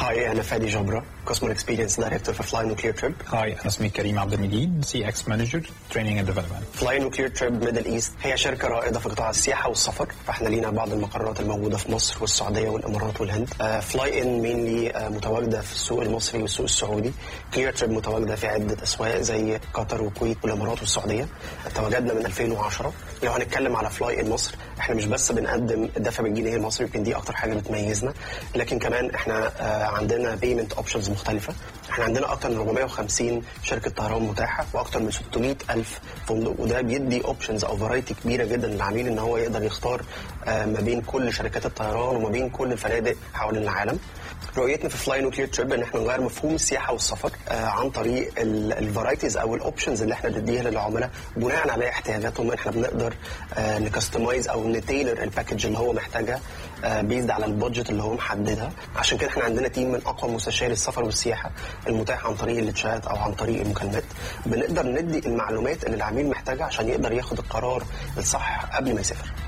هاي انا فادي جبرة كاستمر اكسبيرينس دايركتور في فلاي نوكلير تريب هاي انا اسمي كريم عبد المجيد سي اكس مانجر تريننج اند ديفلوبمنت فلاي نوكلير تريب ميدل ايست هي شركه رائده في قطاع السياحه والسفر فاحنا لينا بعض المقرات الموجوده في مصر والسعوديه والامارات والهند فلاي ان مينلي متواجده في السوق المصري والسوق السعودي كلير تريب متواجده في عده اسواق زي قطر والكويت والامارات والسعوديه تواجدنا من 2010 لو هنتكلم على فلاي ان مصر احنا مش بس بنقدم الدفع بالجنيه المصري يمكن دي اكتر حاجه بتميزنا لكن كمان احنا آه، عندنا بيمنت اوبشنز مختلفه احنا عندنا اكتر من 450 شركه طيران متاحه واكتر من 600 الف فندق وده بيدي اوبشنز او فرايتي كبيره جدا للعميل ان هو يقدر يختار آه، ما بين كل شركات الطيران وما بين كل الفنادق حوالين العالم رؤيتنا في فلاي نوكلير تريب ان احنا نغير مفهوم السياحه والسفر آه عن طريق الفرايتيز او الاوبشنز اللي احنا بنديها للعملاء بناء على احتياجاتهم احنا بنقدر آه نكستمايز او نتيلر الباكج اللي هو محتاجها آه بيزد على البادجت اللي هو محددها عشان كده احنا عندنا تيم من اقوى مستشاري السفر والسياحه المتاح عن طريق التشات او عن طريق المكالمات بنقدر ندي المعلومات اللي العميل محتاجها عشان يقدر ياخد القرار الصح قبل ما يسافر